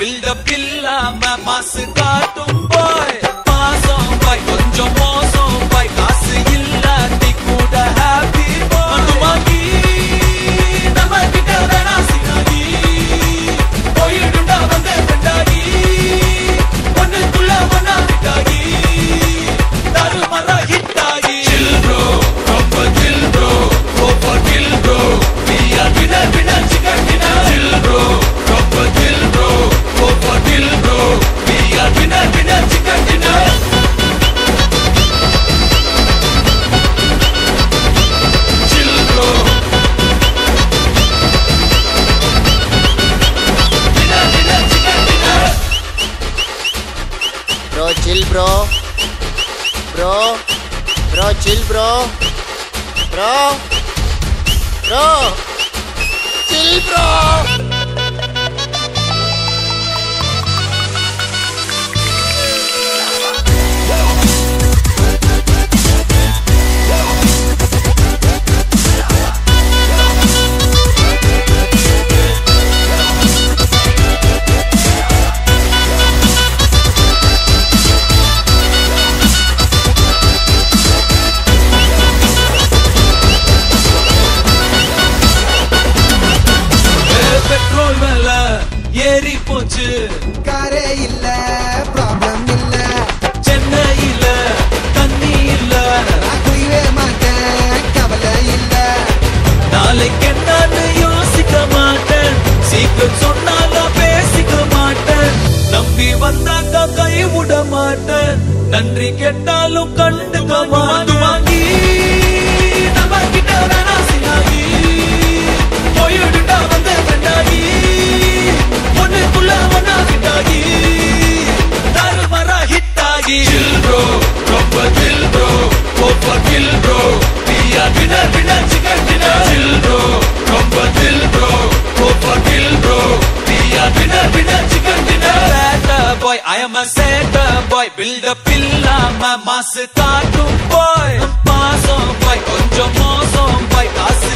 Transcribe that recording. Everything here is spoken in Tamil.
பில்டப் இல்லாம மாசு காட்டும் பாய் மாசம் பாய் கொஞ்சம் மோசம் பாய் காசு இல்லாட்டி கூட ஹாப்பி பாய் வாங்கி நம்ம கிட்ட வேணா சினாகி போயிடுண்டா வந்த கண்டாகி ஒண்ணுக்குள்ள ஒன்னா விட்டாகி தருமரா ஹிட்டாகி chill bro ரொம்ப chill bro go for kill bro we are winner winner chicken dinner chill bro ரொம்ப chill bro go for kill bro we are winner winner chicken dinner chill bro winner winner chicken dinner bro chill bro bro bro chill bro bro bro chill bro petrol மேல ஏறி போச்சு காரே இல்ல ப்ராப்ளம் இல்ல சென்னையில தண்ணி இல்ல நான் குடிவே மாட்டேன் கவலை இல்ல நாளைக்கு என்னன்னு யோசிக்க மாட்டேன் சீக்கிரம் சொன்னாலும் பேசிக்க மாட்டேன் நம்பி வந்தாக்க கை விட மாட்டேன் நன்றி கேட்டாலும் கண்டுக்க மாட்டேன் வாங்கி நம்ம கிட்ட வேணா சினாகி போயிடுண்டா வந்த கண்டாகி ஒண்ணுக்குள்ள ஒன்னா விட்டாகி தருமரா ஹிட்டாகி chill bro ரொம்ப chill bro go for kill bro we are winner winner chicken dinner chill bro ரொம்ப chill bro go for kill bro we are winner winner chicken dinner Better boy I am a setter boy build up இல்லாம மாசு காட்டும் boy மாசம் boy கொஞ்சம் மோசம் boy காசு